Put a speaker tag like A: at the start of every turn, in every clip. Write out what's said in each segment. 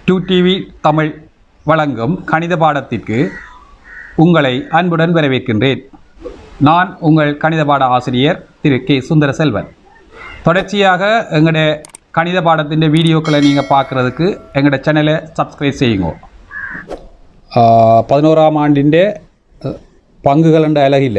A: to TV Tamil வழங்கும் கணித பாடத்திற்கு உங்களை அன்புடன் வரவேற்கின்றேன் நான் உங்கள் கணித பாட ஆசிரியர் திரு கே சுந்தர செல்வன் தொடர்ச்சியாக எங்களுடைய கணித பாடத்தின் வீடியோக்களை நீங்கள் பார்க்குறதுக்கு எங்களோட சேனலை சப்ஸ்கிரைப் செய்யுங்க பதினோராம் ஆண்டின் பங்குகள் என்ற அழகில்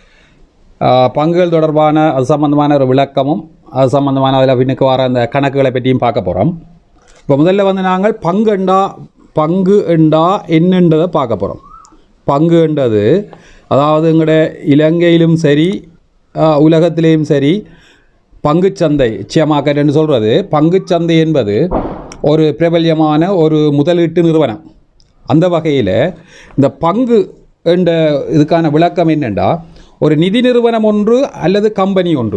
A: பங்குகள் தொடர்பான அது சம்பந்தமான ஒரு விளக்கமும் அது சம்பந்தமான அதில் பின்னுக்கு வர அந்த கணக்குகளை பற்றியும் பார்க்க போகிறோம் இப்போ முதல்ல வந்து நாங்கள் பங்குண்டா பங்கு எண்டா என்னன்றதை பார்க்க போகிறோம் பங்கு என்றது அதாவது எங்களுடைய இலங்கையிலும் சரி ஆஹ், உலகத்திலேயும் சரி பங்குச்சந்தை ஷேர் மார்க்கெட்னு சொல்கிறது பங்குச்சந்தை என்பது ஒரு பிரபல்யமான ஒரு முதலீட்டு நிறுவனம் அந்த வகையில் இந்த பங்கு என்ற இதுக்கான விளக்கம் என்னென்னா ஒரு நிதி நிறுவனம் ஒன்று அல்லது கம்பெனி ஒன்று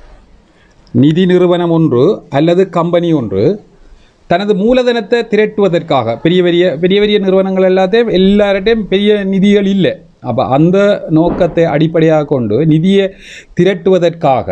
A: நிதி நிறுவனம் ஒன்று அல்லது கம்பெனி ஒன்று தனது மூலதனத்தை திரட்டுவதற்காக பெரிய பெரிய பெரிய பெரிய நிறுவனங்கள் எல்லாத்தையும் எல்லார்ட்டையும் பெரிய நிதிகள் இல்லை அப்போ அந்த நோக்கத்தை அடிப்படையாக கொண்டு நிதியை திரட்டுவதற்காக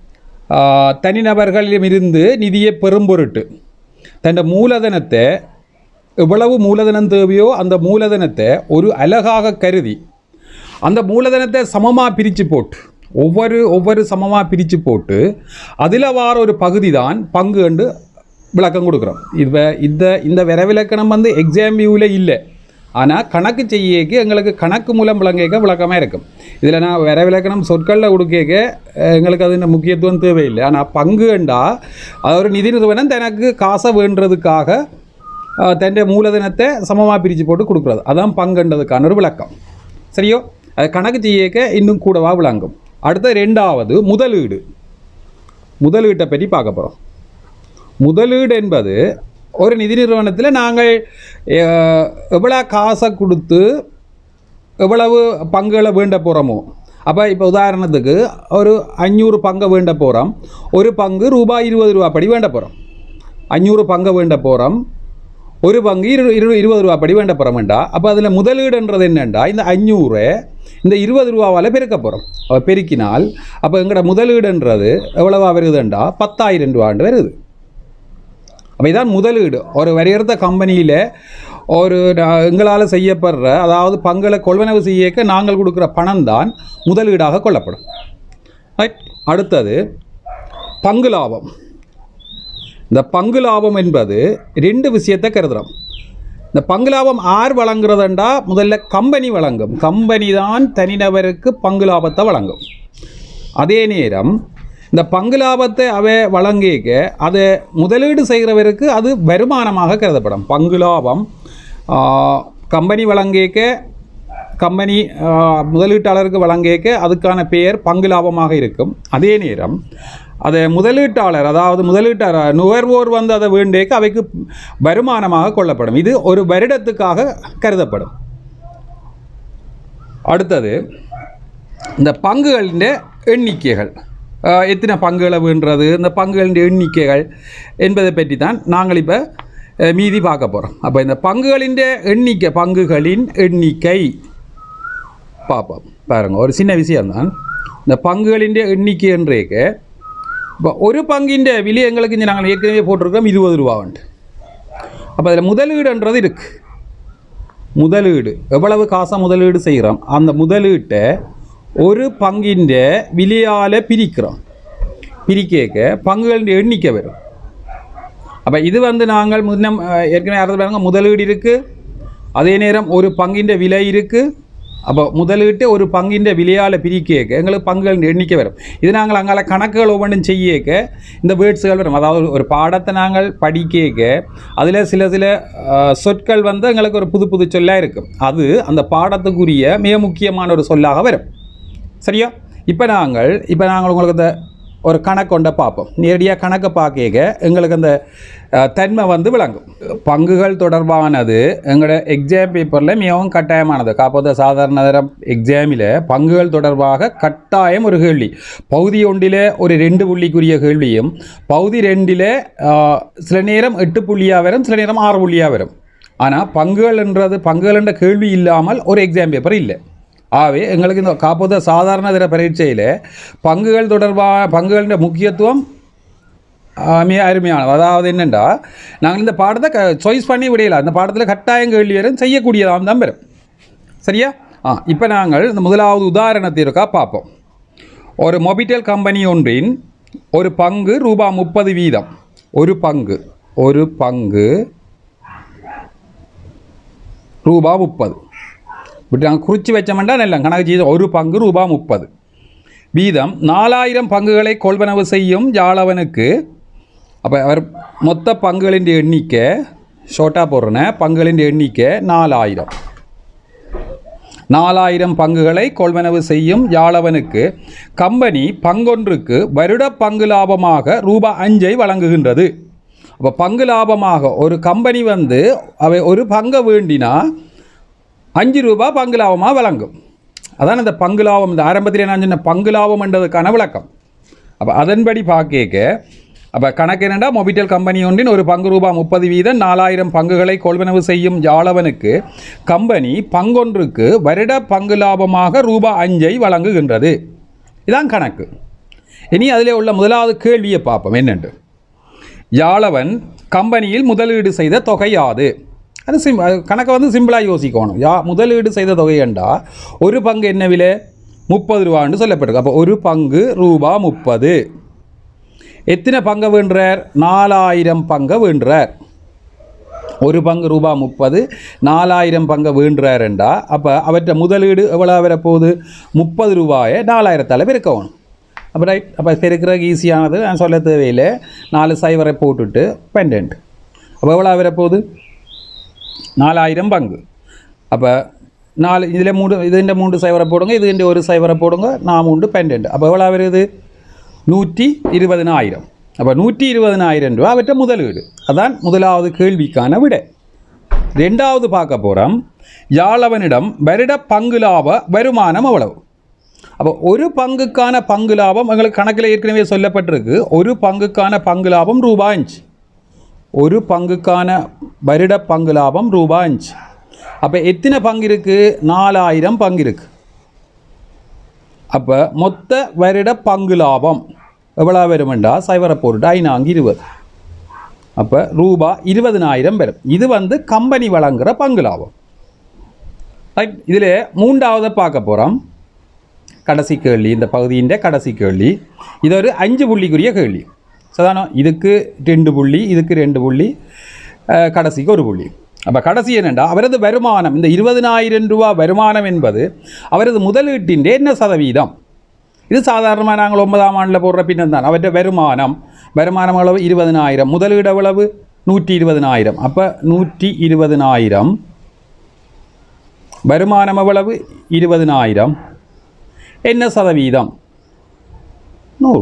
A: ஆஹ், தனிநபர்களிடமிருந்து நிதியை பெறும் பொருட்டு தன் மூலதனத்தை எவ்வளவு மூலதனம் தேவையோ அந்த மூலதனத்தை ஒரு அழகாக கருதி அந்த மூலதனத்தை சமமாக பிரித்து போட்டு ஒவ்வொரு ஒவ்வொரு சமமாக பிரித்து போட்டு அதில் வார ஒரு பகுதி தான் பங்கு கண்டு விளக்கம் கொடுக்குறோம் இது இந்த இந்த விரவிலக்கணம் வந்து எக்ஸாம் வியூவில் இல்லை ஆனால் கணக்கு செய்யக்கு எங்களுக்கு கணக்கு மூலம் விளங்கிக்க விளக்கமாக இருக்கும் இதில் நான் விரவிலக்கணம் சொற்களில் கொடுக்க எங்களுக்கு அது முக்கியத்துவம் தேவையில்லை ஆனால் பங்கு கண்டா அது ஒரு நிதி நிறுவனம் தனக்கு காசை வேண்டுறதுக்காக ஆஹ், தன்னுடைய மூலதனத்தை சமமாக பிரித்து போட்டு கொடுக்குறது அதான் பங்குன்றதுக்கான ஒரு விளக்கம் சரியோ அது கணக்கு செய்யக்க இன்னும் கூடவா விளங்கும் அடுத்த ரெண்டாவது முதலீடு முதலீட்டை பற்றி பார்க்க போகிறோம் முதலீடு என்பது ஒரு நிதி நிறுவனத்தில் நாங்கள் அஹ், எவ்வளோ காசை கொடுத்து எவ்வளவு பங்குகளை வேண்ட போகிறோமோ அப்போ இப்போ உதாரணத்துக்கு ஒரு அஞ்சூறு பங்கை வேண்ட போகிறோம் ஒரு பங்கு ரூபாய் இருபது ரூபா படி வேண்ட போகிறோம் அஞ்சூறு பங்கை வேண்ட போகிறோம் ஒரு பங்கு இரு இரு இருபது ரூபா படி வேண்ட போகிறோம்டா அப்போ அதில் முதலீடுன்றது என்னென்னா இந்த அஞ்சூறு இந்த இருபது ரூபாவால் பெருக்க போகிறோம் அப்போ பெருக்கினால் அப்போ எங்களோட முதலீடுன்றது எவ்வளவா வருதுண்டா பத்தாயிரம் ரூபாண்டு வருது அப்போ இதான் முதலீடு ஒரு வரையறுத்த கம்பெனியில் ஒரு நா- எங்களால் செய்யப்படுற அதாவது பங்களை கொள்வனவு செய்யக்க நாங்கள் கொடுக்குற பணம் தான் முதலீடாக கொள்ளப்படும் ரைட் அடுத்தது பங்கு லாபம் இந்த பங்கு லாபம் என்பது ரெண்டு விஷயத்தை கருதுகிறோம் இந்த பங்கு லாபம் ஆர் வழங்குறதுண்டா முதல்ல கம்பெனி வழங்கும் கம்பெனி தான் தனிநபருக்கு பங்கு லாபத்தை வழங்கும் அதே நேரம் இந்த பங்கு லாபத்தை அவை வழங்கிக்க அதை முதலீடு செய்கிறவருக்கு அது வருமானமாக கருதப்படும் பங்கு லாபம் ஆஹ், கம்பெனி வழங்கிக்க கம்பெனி ஆஹ், முதலீட்டாளருக்கு வழங்கிக்க அதுக்கான பெயர் பங்கு லாபமாக இருக்கும் அதே நேரம் அதை முதலீட்டாளர் அதாவது முதலீட்டாளர் நுகர்வோர் வந்து அதை வேண்டியக்க அவைக்கு வருமானமாக கொள்ளப்படும் இது ஒரு வருடத்துக்காக கருதப்படும் அடுத்தது இந்த பங்குகளின் எண்ணிக்கைகள் அஹ், எத்தனை பங்குகளை வேண்டுறது இந்த பங்குகளின் எண்ணிக்கைகள் என்பதை பற்றி தான் நாங்கள் இப்போ அஹ், மீதி பார்க்க போகிறோம் அப்போ இந்த பங்குகளின் எண்ணிக்கை பங்குகளின் எண்ணிக்கை பார்ப்போம் பாருங்க ஒரு சின்ன விஷயம்தான் இந்த பங்குகளின் எண்ணிக்கை என்றேக்க இப்போ ஒரு பங்கின் விலை எங்களுக்கு இங்கே நாங்கள் ஏற்கனவே போட்டிருக்கோம் இருபது ரூபாவுண்டு அப்போ அதில் முதலீடுன்றது இருக்குது முதலீடு எவ்வளவு காசை முதலீடு செய்கிறோம் அந்த முதலீட்டை ஒரு பங்கின் விலையால் பிரிக்கிறோம் பிரிக்க பங்குகளின் எண்ணிக்கை வரும் அப்போ இது வந்து நாங்கள் முன்னம் அஹ், ஏற்கனவே அறுபது பாருங்க முதலீடு இருக்குது அதே நேரம் ஒரு பங்கின் விலை இருக்குது அப்போ முதலீட்டு ஒரு பங்கின் விலையால் பிரிக்க எங்களுக்கு பங்குகளின் எண்ணிக்கை வரும் இது நாங்கள் அங்கால கணக்குகள் ஒவ்வொன்றும் செய்யக்க இந்த வேர்ட்ஸுகள் வரும் அதாவது ஒரு பாடத்தை நாங்கள் படிக்க அதில் சில சில அஹ், சொற்கள் வந்து எங்களுக்கு ஒரு புது புது சொல்லாக இருக்கும் அது அந்த பாடத்துக்குரிய மிக முக்கியமான ஒரு சொல்லாக வரும் சரியா இப்போ நாங்கள் இப்போ நாங்கள் உங்களுக்கு இந்த ஒரு கணக்கொண்ட பார்ப்போம் நேரடியாக கணக்கை பார்க்க எங்களுக்கு அந்த அஹ், தன்மை வந்து விளங்கும் பங்குகள் தொடர்பானது எங்களோட எக்ஸாம் பேப்பரில் மிகவும் கட்டாயமானது காப்போத சாதாரண தரம் எக்ஸாமில் பங்குகள் தொடர்பாக கட்டாயம் ஒரு கேள்வி பகுதி ஒன்றில் ஒரு ரெண்டு புள்ளிக்குரிய கேள்வியும் பகுதி ரெண்டில் சில நேரம் எட்டு புள்ளியாக வரும் சில நேரம் ஆறு புள்ளியாக வரும் ஆனால் பங்குகள்ன்றது பங்குகள்ன்ற கேள்வி இல்லாமல் ஒரு எக்ஸாம் பேப்பர் இல்லை ஆகவே எங்களுக்கு இந்த காப்போத சாதாரண தர பரீட்சையில் பங்குகள் தொடர்பாக பங்குகளின் முக்கியத்துவம் ஆஹ் மிக அருமையானது அதாவது என்னென்னா நாங்கள் இந்த பாடத்தை க சாய்ஸ் பண்ணி விடையலாம் அந்த பாடத்தில் கட்டாயம் கேள்வி வரும் செய்யக்கூடியதாக தான் வரும் சரியா ஆ இப்போ நாங்கள் இந்த முதலாவது உதாரணத்திற்காக பார்ப்போம் ஒரு மொபிட்டல் கம்பெனி ஒன்றின் ஒரு பங்கு ரூபா முப்பது வீதம் ஒரு பங்கு ஒரு பங்கு ரூபா முப்பது இப்படி நாங்கள் குறித்து வச்சோம்னா நல்ல கணக்கு செய்த ஒரு பங்கு ரூபா முப்பது வீதம் நாலாயிரம் பங்குகளை கொள்வனவு செய்யும் யாழவனுக்கு அப்போ அவர் மொத்த பங்குகளின் எண்ணிக்கை ஷோர்ட்டாக போடுறேன் பங்குகளின் எண்ணிக்கை நாலாயிரம் நாலாயிரம் பங்குகளை கொள்வனவு செய்யும் யாழவனுக்கு கம்பெனி பங்கொன்றுக்கு வருட பங்கு லாபமாக ரூபா அஞ்சை வழங்குகின்றது அப்போ பங்கு லாபமாக ஒரு கம்பெனி வந்து அவை ஒரு பங்கை வேண்டினா அஞ்சு ரூபா பங்கு லாபமாக வழங்கும் அதான் இந்த பங்கு லாபம் இந்த ஆரம்பத்தில் நான் சொன்ன பங்கு லாபம்ன்றதுக்கான விளக்கம் அப்போ அதன்படி பார்க்க அப்போ கணக்கு என்னென்னா மொபிட்டல் கம்பெனி ஒன்றின் ஒரு பங்கு ரூபா முப்பது வீதம் நாலாயிரம் பங்குகளை கொள்வனவு செய்யும் யாழவனுக்கு கம்பெனி பங்கொன்றுக்கு வருட பங்கு லாபமாக ரூபா அஞ்சை வழங்குகின்றது இதான் கணக்கு இனி அதிலே உள்ள முதலாவது கேள்வியை பார்ப்போம் என்னென்று யாழவன் கம்பெனியில் முதலீடு செய்த தொகை யாது அது சிம் அது கணக்கை வந்து சிம்பிளாக யோசிக்கணும் யா முதலீடு செய்த தொகை என்றா ஒரு பங்கு என்ன விலை முப்பது ரூபான்னு சொல்லப்பட்டிருக்கு அப்போ ஒரு பங்கு ரூபா முப்பது எத்தனை பங்கை வேண்டுறார் நாலாயிரம் பங்கை வேண்டுறார் ஒரு பங்கு ரூபா முப்பது நாலாயிரம் பங்கை வேண்டுறாருண்டா அப்போ அவற்றை முதலீடு எவ்வளோ வரப்போகுது முப்பது ரூபாயை நாலாயிரத்தால் பெருக்கணும் அப்போ ரைட் அப்போ பெருக்கிறதுக்கு ஈஸியானது நான் சொல்ல தேவையில்லை நாலு சைவரை போட்டுட்டு பெண்டன்ட் அப்போ எவ்வளோ வரப்போகுது நாலாயிரம் பங்கு அப்போ நாலு இதில் மூணு இதுன்ற மூன்று சைவரை போடுங்க இதுன்ற ஒரு சைவரை போடுங்க நான் மூன்று பெண்டன்ட் அப்போ எவ்வளோ வருது நூற்றி இருபதினாயிரம் அப்போ நூற்றி இருபதினாயிரம் ரூபா அவற்றை முதலீடு அதான் முதலாவது கேள்விக்கான விடை ரெண்டாவது பார்க்க போகிறோம் யாழவனிடம் வருட பங்கு லாப வருமானம் அவ்வளவு அப்போ ஒரு பங்குக்கான பங்கு லாபம் எங்களுக்கு கணக்கில் ஏற்கனவே சொல்லப்பட்டிருக்கு ஒரு பங்குக்கான பங்கு லாபம் ரூபாய் அஞ்சு ஒரு பங்குக்கான வருட பங்கு லாபம் ரூபாய் அஞ்சு அப்போ எத்தனை பங்கு இருக்குது நாலாயிரம் பங்கு இருக்குது அப்போ மொத்த வருட பங்கு லாபம் எவ்வளோ வருமெண்டா சைவரை போட்டு ஐநாங்கு இருபது அப்போ ரூபா இருபதினாயிரம் வரும் இது வந்து கம்பெனி வழங்குகிற பங்கு லாபம் ரைட் இதில் மூன்றாவதை பார்க்க போகிறோம் கடைசி கேள்வி இந்த பகுதியின் கடைசி கேள்வி இது ஒரு அஞ்சு புள்ளிக்குரிய கேள்வி சாதாரண இதுக்கு ரெண்டு புள்ளி இதுக்கு ரெண்டு புள்ளி அஹ், கடைசிக்கு ஒரு புள்ளி அப்போ கடைசி என்னென்னா அவரது வருமானம் இந்த இருபதினாயிரம் ரூபா வருமானம் என்பது அவரது முதலீட்டின் என்ன சதவீதம் இது சாதாரணமாக நாங்கள் ஒன்பதாம் ஆண்டில் போடுற பின்னர் தான் அவற்றை வருமானம் வருமானம் அளவு இருபதினாயிரம் முதலீடு அளவு நூற்றி இருபதினாயிரம் அப்போ நூற்றி இருபதினாயிரம் வருமானம் எவ்வளவு இருபதினாயிரம் என்ன சதவீதம் நூறு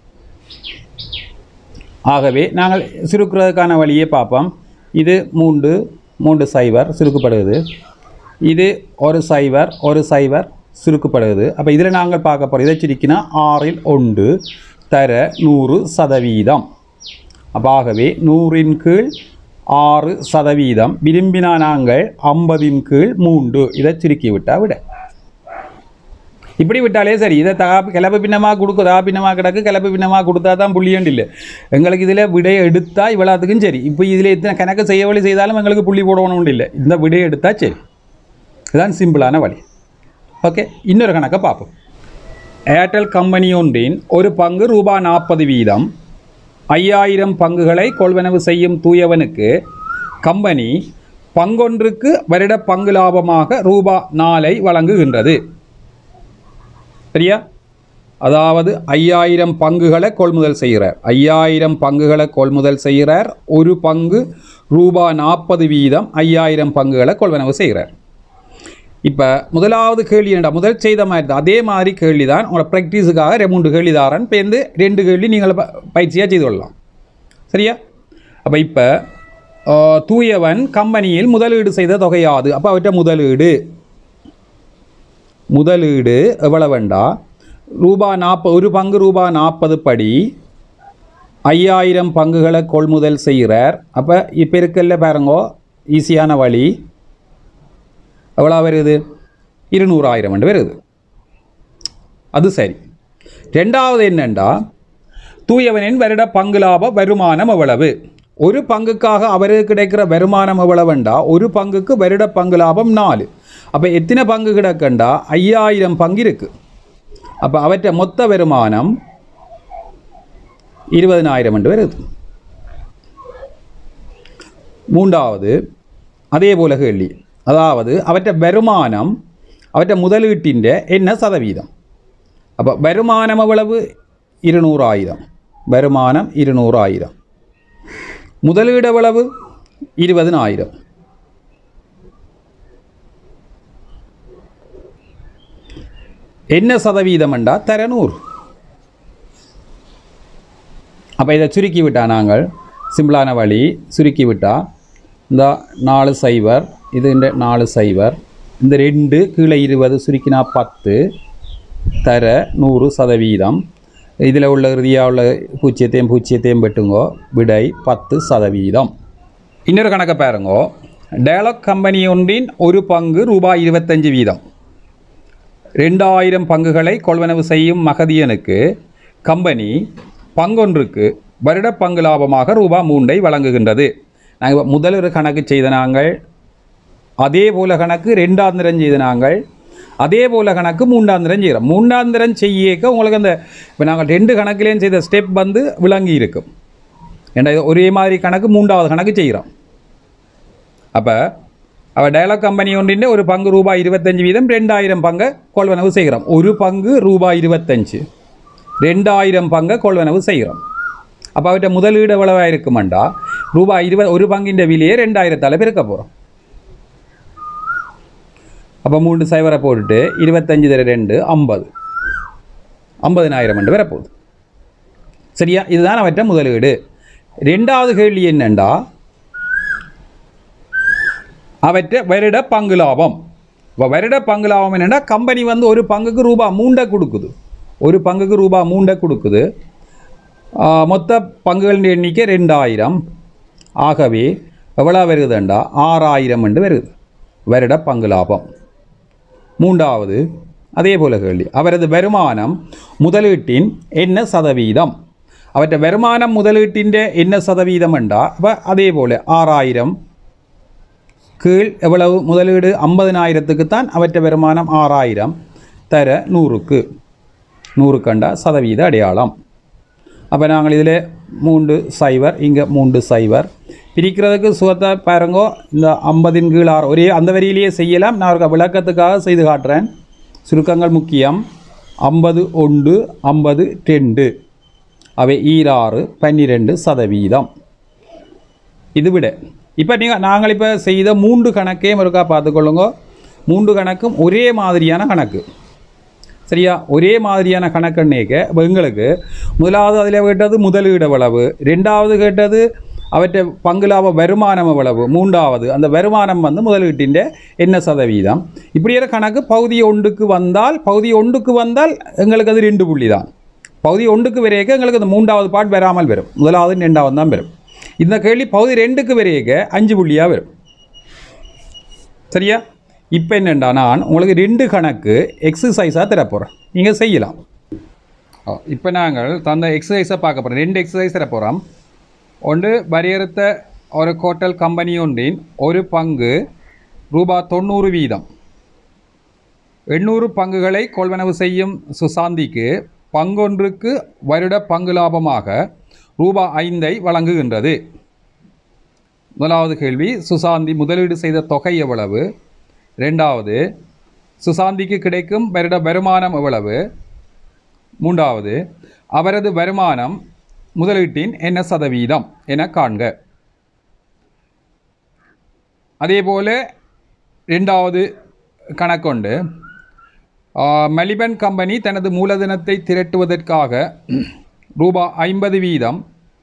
A: ஆகவே நாங்கள் சுருக்குறதுக்கான வழியை பார்ப்போம் இது மூன்று மூன்று சைவர் சுருக்கப்படுகிறது இது ஒரு சைவர் ஒரு சைவர் சுருக்கப்படுகிறது அப்போ இதில் நாங்கள் பார்க்க போகிறோம் இதை சுருக்கினா ஆறில் ஒன்று தர நூறு சதவீதம் அப்போ ஆகவே நூறின் கீழ் ஆறு சதவீதம் விரும்பினா நாங்கள் ஐம்பதின் கீழ் மூன்று இதை சுருக்கி விட்டா விட இப்படி விட்டாலே சரி இதை தகா கிளப்பு பின்னமாக கொடுக்க தகா பின்னமாக கிடக்கு கிளப்பு பின்னமாக கொடுத்தா தான் புள்ளியண்டு இல்லை எங்களுக்கு இதில் விடையை எடுத்தால் இவ்வளோத்துக்கும் சரி இப்போ இதில் எத்தனை கணக்கு செய்ய வழி செய்தாலும் எங்களுக்கு புள்ளி போடணும்னு இல்லை இந்த விடையை எடுத்தால் சரி இதுதான் சிம்பிளான வழி ஓகே இன்னொரு கணக்கை பார்ப்போம் ஏர்டெல் கம்பெனி ஒன்றின் ஒரு பங்கு ரூபா நாற்பது வீதம் ஐயாயிரம் பங்குகளை கொள்வனவு செய்யும் தூயவனுக்கு கம்பெனி பங்கொன்றுக்கு வருட பங்கு லாபமாக ரூபா நாலை வழங்குகின்றது சரியா அதாவது ஐயாயிரம் பங்குகளை கொள்முதல் செய்கிறார் ஐயாயிரம் பங்குகளை கொள்முதல் செய்கிறார் ஒரு பங்கு ரூபா நாற்பது வீதம் ஐயாயிரம் பங்குகளை கொள்வனவு செய்கிறார் இப்போ முதலாவது கேள்வி என்னடா முதல் செய்த மாதிரி தான் அதே மாதிரி கேள்வி தான் உங்களோட ப்ராக்டிஸுக்காக ரெ- மூன்று கேள்வி தாரன் பேருந்து ரெண்டு கேள்வி நீங்கள் ப- பயிற்சியாக செய்து கொள்ளலாம் சரியா அப்போ இப்போ தூயவன் கம்பெனியில் முதலீடு செய்த தொகையாது அப்போ அவற்றை முதலீடு முதலீடு எவ்வளவுண்டா ரூபா நாற்பது ஒரு பங்கு ரூபா நாற்பது படி ஐயாயிரம் பங்குகளை கொள்முதல் செய்கிறார் அப்போ இப்போ இருக்கல்ல பாருங்கோ ஈஸியான வழி எவ்வளோ வருது இருநூறாயிரம் வருது அது சரி ரெண்டாவது என்னண்டா தூயவனின் வருட பங்கு லாப வருமானம் எவ்வளவு ஒரு பங்குக்காக அவருக்கு கிடைக்கிற வருமானம் எவ்வளவுண்டா ஒரு பங்குக்கு வருட பங்கு லாபம் நாலு அப்போ எத்தனை பங்கு கிடக்கண்டா ஐயாயிரம் பங்கு இருக்கு அப்போ அவற்றை மொத்த வருமானம் இருபதினாயிரம் என்று வருது மூன்றாவது அதே போல கேள்வி அதாவது அவற்றை வருமானம் அவற்றை முதலீட்டிൻ്റെ என்ன சதவீதம் அப்போ வருமானம் எவ்வளவு இருநூறாயிரம் வருமானம் இருநூறாயிரம் முதலீடு எவ்வளவு இருபதினாயிரம் என்ன சதவீதம் என்றா தரநூறு அப்போ இதை சுருக்கி விட்டா நாங்கள் சிம்பிளான வழி சுருக்கி விட்டா இந்த நாலு சைவர் இது இந்த நாலு சைவர் இந்த ரெண்டு கீழே இருபது சுருக்கினா பத்து தர நூறு சதவீதம் இதில் உள்ள இறுதியாக உள்ள பூச்சியத்தையும் பூச்சியத்தையும் வெட்டுங்கோ விடை பத்து சதவீதம் இன்னொரு கணக்கை பாருங்கோ டேலக் கம்பெனி ஒன்றின் ஒரு பங்கு ரூபாய் இருபத்தஞ்சு வீதம் ரெண்டாயிரம் பங்குகளை கொள்வனவு செய்யும் மகதியனுக்கு கம்பெனி பங்கொன்றுக்கு வருட பங்கு லாபமாக ரூபா மூண்டை வழங்குகின்றது நாங்கள் முதல் ஒரு கணக்கு செய்த நாங்கள் அதே போல கணக்கு ரெண்டாம் தினம் செய்த நாங்கள் அதே போல கணக்கு மூன்றாம் தினம் செய்கிறோம் மூன்றாம் தினம் செய்யக்க உங்களுக்கு அந்த இப்போ நாங்கள் ரெண்டு கணக்குலேயும் செய்த ஸ்டெப் வந்து விளங்கி இருக்கும் ஏன்னா இது ஒரே மாதிரி கணக்கு மூன்றாவது கணக்கு செய்கிறோம் அப்போ அவள் டயலாக் கம்பெனி ஒன்றின் ஒரு பங்கு ரூபாய் இருபத்தஞ்சு வீதம் ரெண்டாயிரம் பங்கை கொள்வனவு செய்கிறோம் ஒரு பங்கு ரூபாய் இருபத்தஞ்சு ரெண்டாயிரம் பங்கை கொள்வனவு செய்கிறோம் அப்போ அவற்றை முதலீடு எவ்வளவாக இருக்குமாண்டா ரூபாய் இருபது ஒரு பங்கின் விலையே ரெண்டாயிரத்தால் பெருக்க போகிறோம் அப்போ மூன்று சைவரை போட்டுட்டு இருபத்தஞ்சு தர ரெண்டு ஐம்பது ஐம்பதினாயிரம் என்று வரப்போகுது சரியா இதுதான் அவற்றை முதலீடு ரெண்டாவது கேள்வி என்னண்டா அவற்றை வருட பங்கு லாபம் இப்போ வருட பங்கு லாபம் என்னென்னா கம்பெனி வந்து ஒரு பங்குக்கு ரூபா மூண்டை கொடுக்குது ஒரு பங்குக்கு ரூபா மூண்டை கொடுக்குது ஆ, மொத்த பங்குகளின் எண்ணிக்கை ரெண்டாயிரம் ஆகவே எவ்வளோ வருதுண்டா ஆறாயிரம் என்று வருது வருட பங்கு லாபம் மூன்றாவது அதே போல கேள்வி அவரது வருமானம் முதலீட்டின் என்ன சதவீதம் அவற்றை வருமானம் முதலீட்டிൻ്റെ என்ன சதவீதம் என்றா அப்போ அதே போல ஆறாயிரம் கீழ் எவ்வளவு முதலீடு ஐம்பதினாயிரத்துக்கு தான் அவற்றை வருமானம் ஆறாயிரம் தர நூறுக்கு நூறு கண்டா சதவீத அடையாளம் அப்போ நாங்கள் இதில் மூன்று சைவர் இங்கே மூன்று சைவர் பிரிக்கிறதுக்கு சுகத்தை பாருங்கோ இந்த ஐம்பதின் கீழ் ஆறு ஒரே அந்த வரியிலேயே செய்யலாம் நான் ஒரு விளக்கத்துக்காக செய்து காட்டுறேன் சுருக்கங்கள் முக்கியம் ஐம்பது ஒன்று ஐம்பது ரெண்டு அவை ஈராறு பன்னிரெண்டு சதவீதம் இது விட இப்போ நீங்கள் நாங்கள் இப்போ செய்த மூன்று கணக்கையும் இருக்கா பார்த்துக்கொள்ளுங்க மூன்று கணக்கும் ஒரே மாதிரியான கணக்கு சரியா ஒரே மாதிரியான கணக்கெண்ணிக்க இப்போ எங்களுக்கு முதலாவது அதில் கேட்டது முதலீடு எவ்வளவு ரெண்டாவது கேட்டது அவற்றை பங்கு லாப வருமானம் எவ்வளவு மூன்றாவது அந்த வருமானம் வந்து முதலீட்டிൻ്റെ என்ன சதவீதம் இப்படியான கணக்கு பகுதி ஒன்றுக்கு வந்தால் பகுதி ஒன்றுக்கு வந்தால் எங்களுக்கு அது ரெண்டு புள்ளி தான் பகுதி ஒன்றுக்கு வரையக்க எங்களுக்கு அந்த மூன்றாவது பாட் வராமல் வரும் முதலாவது ரெண்டாவது தான் வரும் இந்த கேள்வி பகுதி ரெண்டுக்கு வரையக்க அஞ்சு புள்ளியாக வரும் சரியா இப்போ என்னண்டா நான் உங்களுக்கு ரெண்டு கணக்கு எக்ஸசைஸாக தரப்போகிறேன் நீங்கள் செய்யலாம் இப்போ நாங்கள் தந்த எக்ஸசைஸை பார்க்க போகிறோம் ரெண்டு எக்ஸசைஸ் தரப்போகிறோம் ஒன்று வரையறுத்த ஒரு ஹோட்டல் கம்பெனி ஒன்றின் ஒரு பங்கு ரூபா தொண்ணூறு வீதம் எண்ணூறு பங்குகளை கொள்வனவு செய்யும் சுசாந்திக்கு பங்கொன்றுக்கு வருட பங்கு லாபமாக ரூபா ஐந்தை வழங்குகின்றது முதலாவது கேள்வி சுசாந்தி முதலீடு செய்த தொகை எவ்வளவு ரெண்டாவது சுசாந்திக்கு கிடைக்கும் வருட வருமானம் எவ்வளவு மூன்றாவது அவரது வருமானம் முதலீட்டின் என்ன சதவீதம் என காண்க அதேபோல ரெண்டாவது கணக்கொண்டு ஆ, மெலிபன் கம்பெனி தனது மூலதனத்தை திரட்டுவதற்காக ரூபா ஐம்பது வீதம்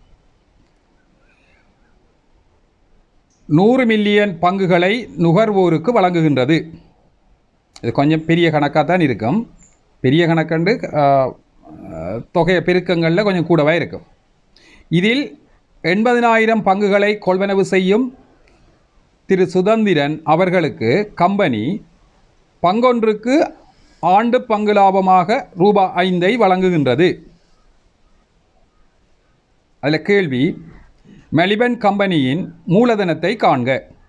A: நூறு மில்லியன் பங்குகளை நுகர்வோருக்கு வழங்குகின்றது இது கொஞ்சம் பெரிய கணக்காக தான் இருக்கும் பெரிய கணக்கண்டு ஆ, ஆ, தொகை பெருக்கங்களில் கொஞ்சம் கூடவே இருக்கும் இதில் எண்பதினாயிரம் பங்குகளை கொள்வனவு செய்யும் திரு சுதந்திரன் அவர்களுக்கு கம்பெனி பங்கொன்றுக்கு ஆண்டு பங்கு லாபமாக ரூபா ஐந்தை வழங்குகின்றது அதில் கேள்வி மெலிபன் கம்பெனியின் மூலதனத்தை காண்க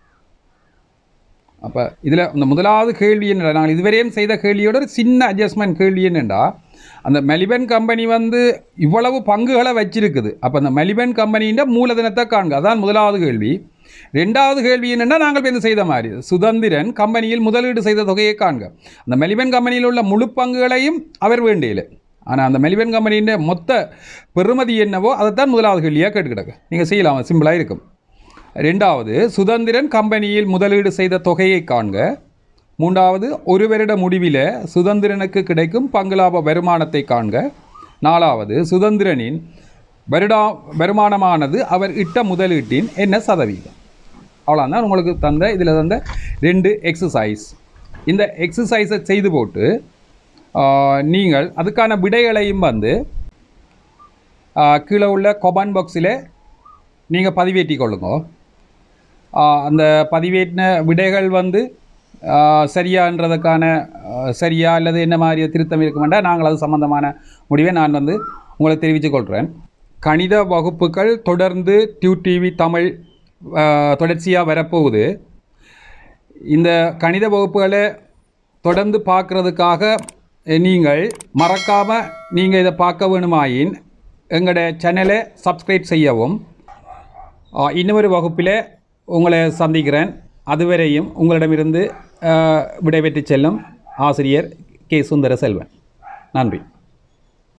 A: அப்போ இதில் இந்த முதலாவது கேள்வி என்னடா நாங்கள் இதுவரையும் செய்த கேள்வியோட ஒரு சின்ன அட்ஜஸ்ட்மெண்ட் கேள்வி என்னென்னா அந்த மெலிபன் கம்பெனி வந்து இவ்வளவு பங்குகளை வச்சிருக்குது அப்போ அந்த மெலிபன் கம்பெனியின் மூலதனத்தை காண்க அதான் முதலாவது கேள்வி ரெண்டாவது கேள்வி என்னென்னா நாங்கள் இப்போ இந்த செய்த மாதிரி சுதந்திரன் கம்பெனியில் முதலீடு செய்த தொகையை காண்க அந்த மெலிபன் கம்பெனியில் உள்ள முழு பங்குகளையும் அவர் வேண்டியல ஆனால் அந்த மெலிபன் கம்பெனியின் மொத்த பெறுமதி என்னவோ அதைத்தான் முதலாவது கேள்வியாக கேட்டு கிடக்கு நீங்கள் செய்யலாம் சிம்பிளாக இருக்கும் ரெண்டாவது சுதந்திரன் கம்பெனியில் முதலீடு செய்த தொகையை காண்க மூன்றாவது ஒரு வருட முடிவில் சுதந்திரனுக்கு கிடைக்கும் பங்கு லாப வருமானத்தை காண்க நாலாவது சுதந்திரனின் வருடா வருமானமானது அவர் இட்ட முதலீட்டின் என்ன சதவீதம் அவ்வளோதான் உங்களுக்கு தந்த இதில் தந்த ரெண்டு எக்ஸசைஸ் இந்த எக்ஸசைஸை செய்து போட்டு ஆ, நீங்கள் அதுக்கான விடைகளையும் வந்து ஆ, கீழே உள்ள கொபான் பாக்ஸில் நீங்கள் பதிவேற்றி கொள்ளுங்க ஆ, அந்த பதிவேற்றின விடைகள் வந்து ஆ, சரியான்றதுக்கான ஆ, சரியா அல்லது என்ன மாதிரி திருத்தம் இருக்க வேண்டாம் நாங்கள் அது சம்பந்தமான முடிவை நான் வந்து உங்களுக்கு தெரிவித்துக் கொள்கிறேன் கணித வகுப்புகள் தொடர்ந்து டியூ டிவி தமிழ் தொடர்ச்சியாக வரப்போகுது இந்த கணித வகுப்புகளை தொடர்ந்து பார்க்குறதுக்காக நீங்கள் மறக்காமல் நீங்கள் இதை பார்க்க வேணுமாயின் எங்களுடைய சேனலை சப்ஸ்கிரைப் செய்யவும் ஆ, இன்னொரு வகுப்பில் உங்களை சந்திக்கிறேன் அதுவரையும் உங்களிடமிருந்து ஆ, விடைபெற்று செல்லும் ஆசிரியர் கே சுந்தர செல்வன் நன்றி